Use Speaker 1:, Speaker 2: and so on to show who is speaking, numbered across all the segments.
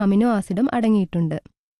Speaker 1: amino ആസിഡും അടങ്ങിയിട്ടുണ്ട്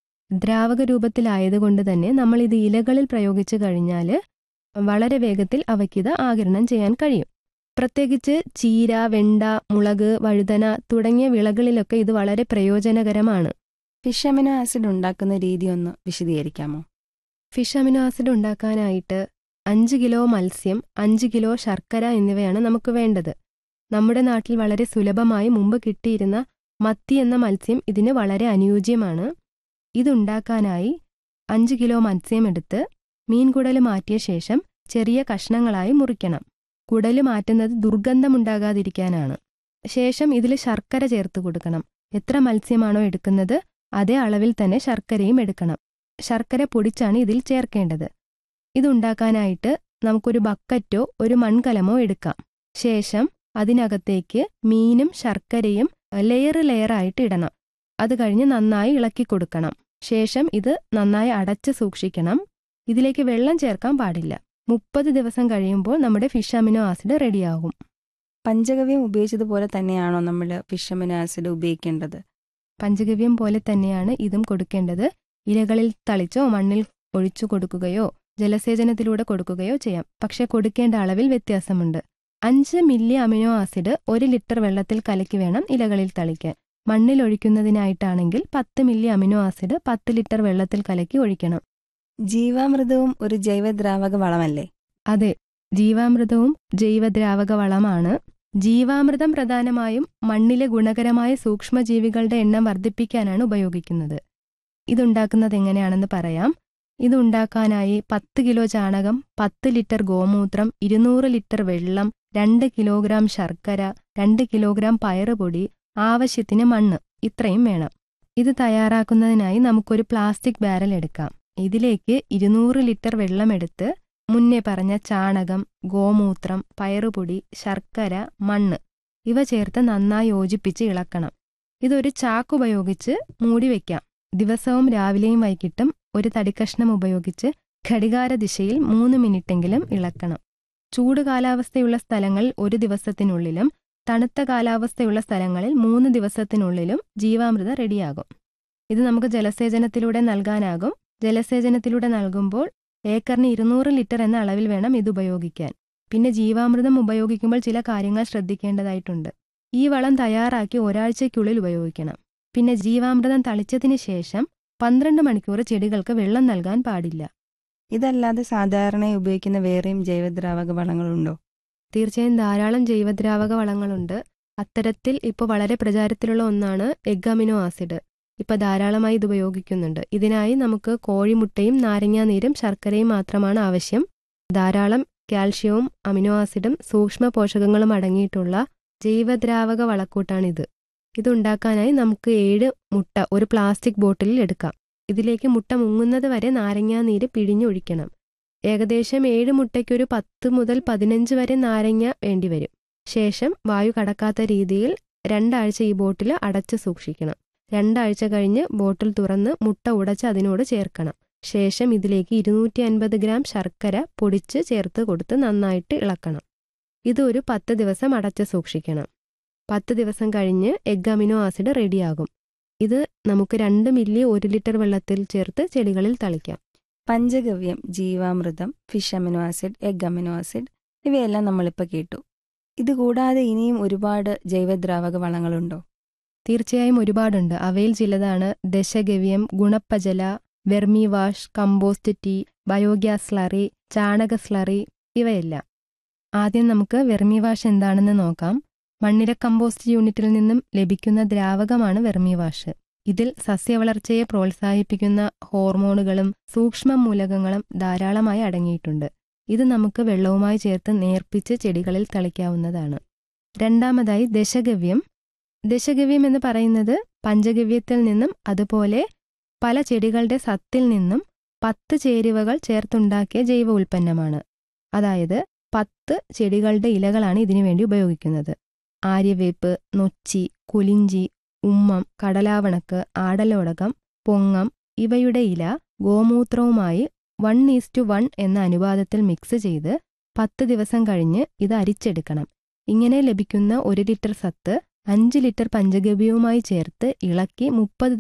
Speaker 1: ദ്രാവക രൂപത്തിലായതുകൊണ്ട് തന്നെ നമ്മൾ ഇത് ഇലകളിൽ പ്രയോഗിച്ചു കഴിഞ്ഞാൽ വളരെ വേഗത്തിൽ അവയ്ക്കിത് ആകിരണം ചെയ്യാൻ കഴിയും പ്രത്യേകിച്ച് ചീര വെണ്ട മുളക് വഴുതന തുടങ്ങിയ വിളകളിലൊക്കെ ഇത് വളരെ പ്രയോജനകരമാണ്
Speaker 2: ഫിഷ് അമിനോ ആസിഡ് ഉണ്ടാക്കുന്ന രീതി ഒന്ന് വിശദീകരിക്കാമോ
Speaker 1: ഫിഷ് അമിനോ ആസിഡ് ഉണ്ടാക്കാനായിട്ട് അഞ്ച് കിലോ മത്സ്യം അഞ്ച് കിലോ ശർക്കര എന്നിവയാണ് നമുക്ക് വേണ്ടത് നമ്മുടെ നാട്ടിൽ വളരെ സുലഭമായി മുമ്പ് കിട്ടിയിരുന്ന മത്തി എന്ന മത്സ്യം ഇതിന് വളരെ അനുയോജ്യമാണ് ഇതുണ്ടാക്കാനായി അഞ്ച് കിലോ മത്സ്യം എടുത്ത് മീൻകുടല് മാറ്റിയ ശേഷം ചെറിയ കഷ്ണങ്ങളായി മുറിക്കണം കുടല് മാറ്റുന്നത് ദുർഗന്ധമുണ്ടാകാതിരിക്കാനാണ് ശേഷം ഇതിൽ ശർക്കര ചേർത്ത് കൊടുക്കണം എത്ര മത്സ്യമാണോ എടുക്കുന്നത് അതേ അളവിൽ തന്നെ ശർക്കരയും എടുക്കണം ശർക്കര പൊടിച്ചാണ് ഇതിൽ ചേർക്കേണ്ടത് ഇതുണ്ടാക്കാനായിട്ട് നമുക്കൊരു ബക്കറ്റോ ഒരു മൺകലമോ എടുക്കാം ശേഷം അതിനകത്തേക്ക് മീനും ശർക്കരയും ലെയർ ലെയറായിട്ട് ഇടണം അത് കഴിഞ്ഞ് നന്നായി ഇളക്കി കൊടുക്കണം ശേഷം ഇത് നന്നായി അടച്ച് സൂക്ഷിക്കണം ഇതിലേക്ക് വെള്ളം ചേർക്കാൻ പാടില്ല മുപ്പത് ദിവസം കഴിയുമ്പോൾ നമ്മുടെ ഫിഷ് അമിനോ ആസിഡ് റെഡിയാകും
Speaker 2: പഞ്ചഗവ്യം ഉപയോഗിച്ചതുപോലെ തന്നെയാണോ നമ്മൾ ഫിഷ് അമിനോ ആസിഡ് ഉപയോഗിക്കേണ്ടത്
Speaker 1: പഞ്ചഗവ്യം പോലെ തന്നെയാണ് ഇതും കൊടുക്കേണ്ടത് ഇലകളിൽ തളിച്ചോ മണ്ണിൽ ഒഴിച്ചു കൊടുക്കുകയോ ജലസേചനത്തിലൂടെ കൊടുക്കുകയോ ചെയ്യാം പക്ഷെ കൊടുക്കേണ്ട അളവിൽ വ്യത്യാസമുണ്ട് അഞ്ച് മില്ലി അമിനോ ആസിഡ് ഒരു ലിറ്റർ വെള്ളത്തിൽ കലക്കി വേണം ഇലകളിൽ തളിക്കാൻ മണ്ണിൽ ഒഴിക്കുന്നതിനായിട്ടാണെങ്കിൽ പത്ത് മില്ലി അമിനോ ആസിഡ് പത്ത് ലിറ്റർ വെള്ളത്തിൽ കലക്കി ഒഴിക്കണം
Speaker 2: ജീവാമൃതവും ഒരു ജൈവദ്രാവക വളമല്ലേ
Speaker 1: അതെ ജീവാമൃതവും ജൈവദ്രാവക വളമാണ് ജീവാമൃതം പ്രധാനമായും മണ്ണിലെ ഗുണകരമായ സൂക്ഷ്മജീവികളുടെ എണ്ണം വർദ്ധിപ്പിക്കാനാണ് ഉപയോഗിക്കുന്നത് ഇതുണ്ടാക്കുന്നത് എങ്ങനെയാണെന്ന് പറയാം ഇതുണ്ടാക്കാനായി പത്ത് കിലോ ചാണകം പത്ത് ലിറ്റർ ഗോമൂത്രം ഇരുന്നൂറ് ലിറ്റർ വെള്ളം രണ്ട് കിലോഗ്രാം ശർക്കര രണ്ട് കിലോഗ്രാം പയറുപൊടി ആവശ്യത്തിന് മണ്ണ് ഇത്രയും വേണം ഇത് തയ്യാറാക്കുന്നതിനായി നമുക്കൊരു പ്ലാസ്റ്റിക് ബാരൽ എടുക്കാം ഇതിലേക്ക് ഇരുന്നൂറ് ലിറ്റർ വെള്ളമെടുത്ത് മുന്നേ പറഞ്ഞ ചാണകം ഗോമൂത്രം പയറുപൊടി ശർക്കര മണ്ണ് ഇവ ചേർത്ത് നന്നായി യോജിപ്പിച്ച് ഇളക്കണം ഇതൊരു ചാക്കുപയോഗിച്ച് മൂടി വയ്ക്കാം ദിവസവും രാവിലെയും വൈകിട്ടും ഒരു തടിക്കഷ്ണം ഉപയോഗിച്ച് ഘടികാര ദിശയിൽ മൂന്ന് മിനിറ്റെങ്കിലും ഇളക്കണം ചൂട് കാലാവസ്ഥയുള്ള സ്ഥലങ്ങളിൽ ഒരു ദിവസത്തിനുള്ളിലും തണുത്ത കാലാവസ്ഥയുള്ള സ്ഥലങ്ങളിൽ മൂന്ന് ദിവസത്തിനുള്ളിലും ജീവാമൃത റെഡിയാകും ഇത് നമുക്ക് ജലസേചനത്തിലൂടെ നൽകാനാകും ജലസേചനത്തിലൂടെ നൽകുമ്പോൾ ഏക്കറിന് ഇരുന്നൂറ് ലിറ്റർ എന്ന അളവിൽ വേണം ഇത് ഉപയോഗിക്കാൻ പിന്നെ ജീവാമൃതം ഉപയോഗിക്കുമ്പോൾ ചില കാര്യങ്ങൾ ശ്രദ്ധിക്കേണ്ടതായിട്ടുണ്ട് ഈ വളം തയ്യാറാക്കി ഒരാഴ്ചയ്ക്കുള്ളിൽ ഉപയോഗിക്കണം പിന്നെ ജീവാമൃതം തളിച്ചതിന് ശേഷം പന്ത്രണ്ട് മണിക്കൂർ ചെടികൾക്ക് വെള്ളം നൽകാൻ പാടില്ല
Speaker 2: ഇതല്ലാതെ സാധാരണയായി ഉപയോഗിക്കുന്ന വേറെയും ജൈവദ്രാവക വളങ്ങളുണ്ടോ
Speaker 1: തീർച്ചയായും ധാരാളം ജൈവദ്രാവക വളങ്ങളുണ്ട് അത്തരത്തിൽ ഇപ്പോൾ വളരെ പ്രചാരത്തിലുള്ള ഒന്നാണ് എഗ് ആസിഡ് ഇപ്പൊ ധാരാളമായി ഇത് ഉപയോഗിക്കുന്നുണ്ട് ഇതിനായി നമുക്ക് കോഴിമുട്ടയും നാരങ്ങാനീരും ശർക്കരയും മാത്രമാണ് ആവശ്യം ധാരാളം കാൽഷ്യവും അമിനോ ആസിഡും സൂക്ഷ്മ പോഷകങ്ങളും അടങ്ങിയിട്ടുള്ള ജൈവദ്രാവക വളക്കൂട്ടാണിത് ഇതുണ്ടാക്കാനായി നമുക്ക് ഏഴ് മുട്ട ഒരു പ്ലാസ്റ്റിക് ബോട്ടിലിൽ എടുക്കാം ഇതിലേക്ക് മുട്ട മുങ്ങുന്നത് വരെ നാരങ്ങാനീര് പിഴിഞ്ഞൊഴിക്കണം ഏകദേശം ഏഴ് മുട്ടയ്ക്കൊരു പത്ത് മുതൽ പതിനഞ്ച് വരെ നാരങ്ങ വേണ്ടിവരും ശേഷം വായു കടക്കാത്ത രീതിയിൽ രണ്ടാഴ്ച ഈ ബോട്ടിൽ അടച്ചു സൂക്ഷിക്കണം രണ്ടാഴ്ച കഴിഞ്ഞ് ബോട്ടിൽ തുറന്ന് മുട്ട ഉടച്ച് അതിനോട് ചേർക്കണം ശേഷം ഇതിലേക്ക് ഇരുന്നൂറ്റി അൻപത് ഗ്രാം ശർക്കര പൊടിച്ച് ചേർത്ത് കൊടുത്ത് നന്നായിട്ട് ഇളക്കണം ഇത് ഒരു പത്ത് ദിവസം അടച്ച് സൂക്ഷിക്കണം പത്ത് ദിവസം കഴിഞ്ഞ് എഗ് അമിനോ ആസിഡ് റെഡിയാകും ഇത് നമുക്ക് രണ്ട് മില്ലി ഒരു ലിറ്റർ വെള്ളത്തിൽ ചേർത്ത് ചെടികളിൽ തളിക്കാം
Speaker 2: പഞ്ചഗവ്യം ജീവാമൃതം fish amino acid egg amino acid ഇവയെല്ലാം നമ്മളിപ്പോൾ കേട്ടു ഇതുകൂടാതെ ഇനിയും ഒരുപാട് ജൈവദ്രാവക വളങ്ങളുണ്ടോ
Speaker 1: തീർച്ചയായും ഒരുപാടുണ്ട് അവയിൽ ചിലതാണ് ദശഗവ്യം ഗുണപ്പജല vermiwash compost tea biogas slurry ചാണക സ്ലറി ഇവയെല്ലാം ആദ്യം നമുക്ക് വെർമി വാഷ് എന്താണെന്ന് നോക്കാം മണ്ണിര കമ്പോസ്റ്റ് യൂണിറ്റിൽ നിന്നും ലഭിക്കുന്ന ദ്രാവകമാണ് വെർമി വാഷ് ഇതിൽ സസ്യവളർച്ചയെ പ്രോത്സാഹിപ്പിക്കുന്ന ഹോർമോണുകളും സൂക്ഷ്മ മൂലകങ്ങളും ധാരാളമായി അടങ്ങിയിട്ടുണ്ട് ഇത് നമുക്ക് വെള്ളവുമായി ചേർത്ത് നേർപ്പിച്ച് ചെടികളിൽ തളിക്കാവുന്നതാണ് രണ്ടാമതായി ദശഗവ്യം ദശഗവ്യം എന്ന് പറയുന്നത് പഞ്ചഗവ്യത്തിൽ നിന്നും അതുപോലെ പല ചെടികളുടെ സത്തിൽ നിന്നും പത്ത് ചേരുവകൾ ചേർത്തുണ്ടാക്കിയ ജൈവ ഉൽപ്പന്നമാണ് അതായത് പത്ത് ചെടികളുടെ ഇലകളാണ് ഇതിനു വേണ്ടി ഉപയോഗിക്കുന്നത് ആര്യവേപ്പ് നൊച്ചി കുലിഞ്ചി ഉമ്മം കടലാവണക്ക് ആടലോടകം പൊങ്ങം ഇവയുടെ ഇല ഗോമൂത്രവുമായി വൺ ഈസ്റ്റു വൺ എന്ന അനുപാതത്തിൽ മിക്സ് ചെയ്ത് പത്ത് ദിവസം കഴിഞ്ഞ് ഇത് അരിച്ചെടുക്കണം ഇങ്ങനെ ലഭിക്കുന്ന ഒരു ലിറ്റർ സത്ത് അഞ്ച് ലിറ്റർ പഞ്ചഗവ്യവുമായി ചേർത്ത് ഇളക്കി മുപ്പത്